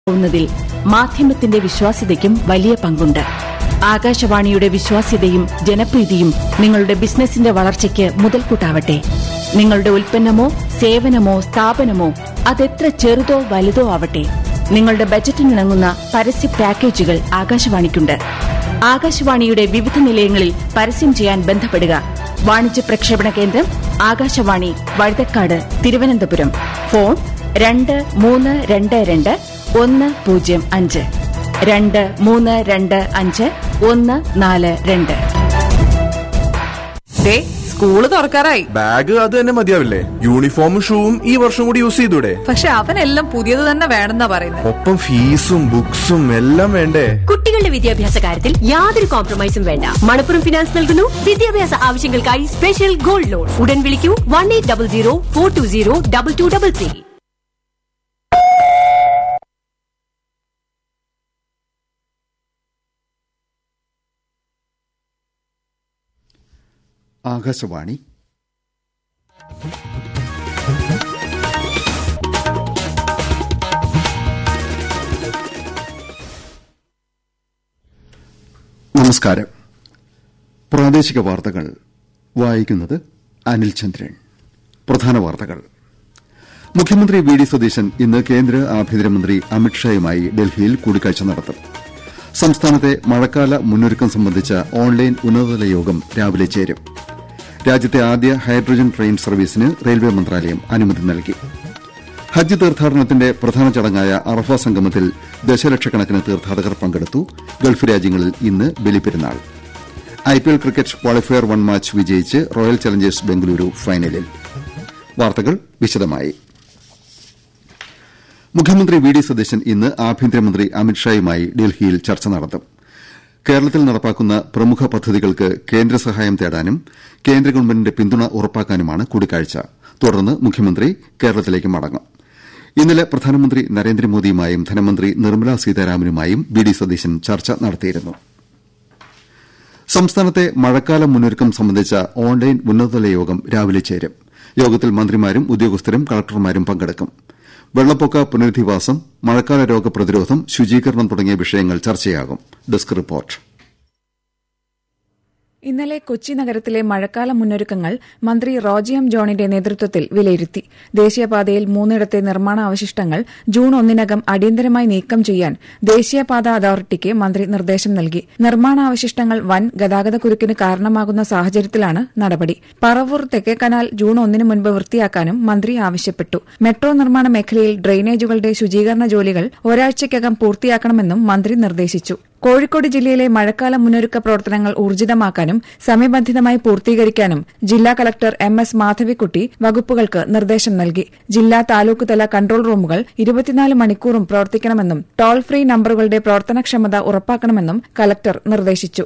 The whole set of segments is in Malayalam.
ുന്നതിൽ മാധ്യമത്തിന്റെ വിശ്വാസ്യതയ്ക്കും വലിയ പങ്കുണ്ട് ആകാശവാണിയുടെ വിശ്വാസ്യതയും ജനപ്രീതിയും നിങ്ങളുടെ ബിസിനസിന്റെ വളർച്ചയ്ക്ക് മുതൽക്കൂട്ടാവട്ടെ നിങ്ങളുടെ ഉൽപ്പന്നമോ സേവനമോ സ്ഥാപനമോ അതെത്ര ചെറുതോ വലുതോ ആവട്ടെ നിങ്ങളുടെ ബജറ്റിനിണങ്ങുന്ന പരസ്യ പാക്കേജുകൾ ആകാശവാണിക്കുണ്ട് ആകാശവാണിയുടെ വിവിധ നിലയങ്ങളിൽ പരസ്യം ചെയ്യാൻ ബന്ധപ്പെടുക വാണിജ്യ പ്രക്ഷേപണ കേന്ദ്രം ആകാശവാണി വഴുതക്കാട് തിരുവനന്തപുരം ഫോൺ രണ്ട് മൂന്ന് രണ്ട് രണ്ട് ഒന്ന് പൂജ്യം അഞ്ച് രണ്ട് മൂന്ന് രണ്ട് അഞ്ച് ഒന്ന് നാല് രണ്ട് ദേ സ്കൂള് തുറക്കാറായി ബാഗ് അത് തന്നെ മതിയാവില്ലേ യൂണിഫോമും ഷൂവും ഈ വർഷം കൂടി യൂസ് ചെയ്തൂടെ പക്ഷെ അവനെല്ലാം പുതിയത് തന്നെ വേണമെന്നാ പറയുന്നത് ഒപ്പം ഫീസും ബുക്സും എല്ലാം വേണ്ടേ കുട്ടികളുടെ വിദ്യാഭ്യാസ കാര്യത്തിൽ യാതൊരു കോംപ്രമൈസും വേണ്ട മണപ്പുറം ഫിനാൻസ് നൽകുന്നു വിദ്യാഭ്യാസ ആവശ്യങ്ങൾക്കായി സ്പെഷ്യൽ ഗോൾഡ് ലോൺ ഉടൻ വിളിക്കൂ one eight double zero four two zero double two double three ആകാശവാണി നമസ്കാരം പ്രാദേശിക വാർത്തകൾ വായിക്കുന്നത് അനിൽ ചന്ദ്രൻ പ്രധാന വാർത്തകൾ മുഖ്യമന്ത്രി വി ഡി സതീശൻ ഇന്ന് കേന്ദ്ര ആഭ്യന്തരമന്ത്രി അമിത്ഷായുമായി ഡൽഹിയിൽ കൂടിക്കാഴ്ച നടത്തും സംസ്ഥാനത്തെ മഴക്കാല മുന്നൊരുക്കം സംബന്ധിച്ച ഓൺലൈൻ ഉന്നതതല യോഗം രാവിലെ ചേരും രാജ്യത്തെ ആദ്യ ഹൈഡ്രജൻ ട്രെയിൻ സർവീസിന് റെയിൽവേ മന്ത്രാലയം അനുമതി നൽകി ഹജ്ജ് തീർത്ഥാടനത്തിന്റെ പ്രധാന ചടങ്ങായ അറഫ സംഗമത്തിൽ ദശലക്ഷക്കണക്കിന് തീർത്ഥാടകർ പങ്കെടുത്തു ഗൾഫ് രാജ്യങ്ങളിൽ ഇന്ന് ബലിപെരുന്നാൾ IPL cricket qualifier one match വിജയിച്ച് റോയൽ ചലഞ്ചേഴ്സ് ബംഗളൂരു ഫൈനലിൽ വാർത്തകൾ വിശദമായി മുഖ്യമന്ത്രി വി ഡി സതീശൻ ഇന്ന് ആഭ്യന്തരമന്ത്രി അമിത്ഷായുമായി ഡൽഹിയിൽ ചർച്ച നടത്തും കേരളത്തിൽ നടപ്പാക്കുന്ന പ്രമുഖ പദ്ധതികൾക്ക് കേന്ദ്ര സഹായം തേടാനും കേന്ദ്ര ഗവൺമെന്റിന്റെ പിന്തുണ ഉറപ്പാക്കാനുമാണ് കൂടിക്കാഴ്ച തുടർന്ന് മുഖ്യമന്ത്രി കേരളത്തിലേക്ക് മടങ്ങും ഇന്നലെ പ്രധാനമന്ത്രി നരേന്ദ്രമോദിയുമായും ധനമന്ത്രി നിർമ്മലാ സീതാരാമനുമായും വി ഡി സതീശൻ ചർച്ച നടത്തിയിരുന്നു സംസ്ഥാനത്തെ മഴക്കാല മുന്നൊരുക്കം സംബന്ധിച്ച ഓൺലൈൻ ഉന്നതതല യോഗം രാവിലെ ചേരും യോഗത്തിൽ മന്ത്രിമാരും ഉദ്യോഗസ്ഥരും കളക്ടർമാരും പങ്കെടുക്കും വെള്ളപ്പൊക്ക പുനരധിവാസം മഴക്കാല രോഗപ്രതിരോധം ശുചീകരണം തുടങ്ങിയ വിഷയങ്ങൾ ചർച്ചയാകും ഡെസ്ക് റിപ്പോർട്ട് ഇന്നലെ കൊച്ചി നഗരത്തിലെ മഴക്കാല മുന്നൊരുക്കങ്ങൾ മന്ത്രി റോജി എം ജോണിന്റെ നേതൃത്വത്തിൽ വിലയിരുത്തി ദേശീയപാതയിൽ മൂന്നിടത്തെ നിർമ്മാണ അവശിഷ്ടങ്ങൾ ജൂൺ ഒന്നിനകം അടിയന്തരമായി നീക്കം ചെയ്യാൻ ദേശീയപാത അതോറിറ്റിക്ക് മന്ത്രി നിർദ്ദേശം നൽകി നിർമ്മാണാവശിഷ്ടങ്ങൾ വൻ ഗതാഗതക്കുരുക്കിന് കാരണമാകുന്ന സാഹചര്യത്തിലാണ് നടപടി പറവൂർ തെക്കേ കനാൽ ജൂൺ ഒന്നിന് മുൻപ് വൃത്തിയാക്കാനും മന്ത്രി ആവശ്യപ്പെട്ടു മെട്രോ നിർമ്മാണ മേഖലയിൽ ഡ്രെയിനേജുകളുടെ ശുചീകരണ ജോലികൾ ഒരാഴ്ചയ്ക്കകം പൂർത്തിയാക്കണമെന്നും മന്ത്രി നിർദ്ദേശിച്ചു കോഴിക്കോട് ജില്ലയിലെ മഴക്കാല മുന്നൊരുക്ക പ്രവർത്തനങ്ങൾ ഊർജിതമാക്കാനും സമയബന്ധിതമായി പൂർത്തീകരിക്കാനും ജില്ലാ കലക്ടർ എം എസ് മാധവിക്കുട്ടി വകുപ്പുകൾക്ക് നിർദ്ദേശം നൽകി ജില്ലാ താലൂക്ക് തല കൺട്രോൾ റൂമുകൾ ഇരുപത്തിനാല് മണിക്കൂറും പ്രവർത്തിക്കണമെന്നും ടോൾ ഫ്രീ നമ്പറുകളുടെ പ്രവർത്തനക്ഷമത ഉറപ്പാക്കണമെന്നും കലക്ടർ നിർദ്ദേശിച്ചു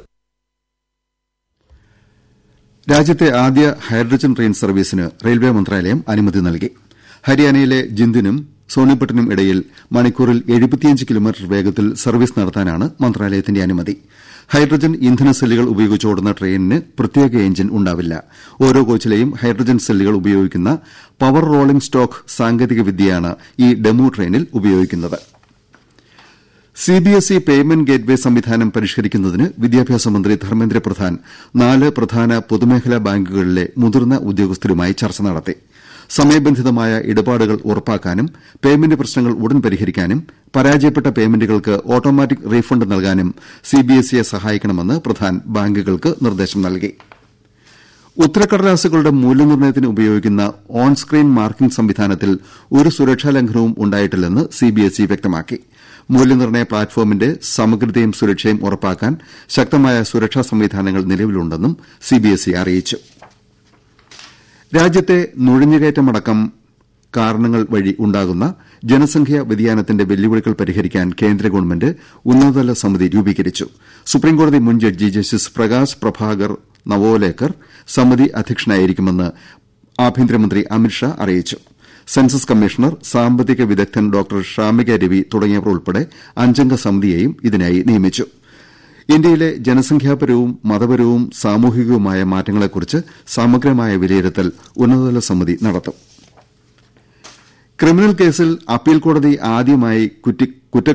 രാജ്യത്തെ ആദ്യ ഹൈഡ്രജൻ ട്രെയിൻ സർവീസിന് റെയിൽവേ മന്ത്രാലയം അനുമതി നൽകി ഹരിയാനയിലെ ജിന്ദിനും സോണിപ്പട്ടിനും ഇടയിൽ മണിക്കൂറിൽ എഴുപത്തിയഞ്ച് കിലോമീറ്റർ വേഗത്തിൽ സർവീസ് നടത്താനാണ് മന്ത്രാലയത്തിന്റെ അനുമതി ഹൈഡ്രജൻ ഇന്ധന സെല്ലുകൾ ഉപയോഗിച്ചോടുന്ന ട്രെയിനിന് പ്രത്യേക എഞ്ചിൻ ഉണ്ടാവില്ല ഓരോ കോച്ചിലെയും ഹൈഡ്രജൻ സെല്ലുകൾ ഉപയോഗിക്കുന്ന പവർ റോളിംഗ് സ്റ്റോക്ക് സാങ്കേതിക വിദ്യയാണ് ഈ ഡെമു ട്രെയിനിൽ ഉപയോഗിക്കുന്നത് സിബിഎസ്ഇ പേയ്മെന്റ് ഗേറ്റ്വേ സംവിധാനം പരിഷ്കരിക്കുന്നതിന് വിദ്യാഭ്യാസ മന്ത്രി ധർമ്മേന്ദ്ര പ്രധാൻ നാല് പ്രധാന പൊതുമേഖലാ ബാങ്കുകളിലെ മുതിർന്ന ഉദ്യോഗസ്ഥരുമായി ചർച്ച നടത്തി സമയബന്ധിതമായ ഇടപാടുകൾ ഉറപ്പാക്കാനും പേയ്മെന്റ് പ്രശ്നങ്ങൾ ഉടൻ പരിഹരിക്കാനും പരാജയപ്പെട്ട പേയ്മെന്റുകൾക്ക് ഓട്ടോമാറ്റിക് റീഫണ്ട് നൽകാനും സിബിഎസ്ഇയെ സഹായിക്കണമെന്ന് പ്രധാൻ ബാങ്കുകൾക്ക് നിർദ്ദേശം നൽകി ഉത്തരക്കടലാസുകളുടെ മൂല്യനിർണ്ണയത്തിന് ഉപയോഗിക്കുന്ന ഓൺ സ്ക്രീൻ മാർക്കിംഗ് സംവിധാനത്തിൽ ഒരു സുരക്ഷാ ലംഘനവും ഉണ്ടായിട്ടില്ലെന്ന് സിബിഎസ്ഇ വ്യക്തമാക്കി മൂല്യനിർണ്ണയ പ്ലാറ്റ്ഫോമിന്റെ സമഗ്രതയും സുരക്ഷയും ഉറപ്പാക്കാൻ ശക്തമായ സുരക്ഷാ സംവിധാനങ്ങൾ നിലവിലുണ്ടെന്നും സിബിഎസ്ഇ അറിയിച്ചു രാജ്യത്തെ നുഴഞ്ഞുകയറ്റമടക്കം കാരണങ്ങൾ വഴി ഉണ്ടാകുന്ന ജനസംഖ്യാ വ്യതിയാനത്തിന്റെ വെല്ലുവിളികൾ പരിഹരിക്കാൻ കേന്ദ്ര ഗവൺമെന്റ് ഉന്നതതല സമിതി രൂപീകരിച്ചു സുപ്രീംകോടതി മുൻ ജഡ്ജി ജസ്റ്റിസ് പ്രകാശ് പ്രഭാകർ നവോലേക്കർ സമിതി അധ്യക്ഷനായിരിക്കുമെന്ന് ആഭ്യന്തരമന്ത്രി അമിത്ഷാ അറിയിച്ചു സെൻസസ് കമ്മീഷണർ സാമ്പത്തിക വിദഗ്ധൻ ഡോക്ടർ ഷാമിക രവി തുടങ്ങിയവർ ഉൾപ്പെടെ അഞ്ചംഗ സമിതിയെയും ഇതിനായി നിയമിച്ചു ഇന്ത്യയിലെ ജനസംഖ്യാപരവും മതപരവും സാമൂഹികവുമായ മാറ്റങ്ങളെക്കുറിച്ച് സമഗ്രമായ വിലയിരുത്തൽ ഉന്നതതല സമിതി നടത്തും ക്രിമിനൽ കേസിൽ അപ്പീൽ കോടതി ആദ്യമായി കുറ്റി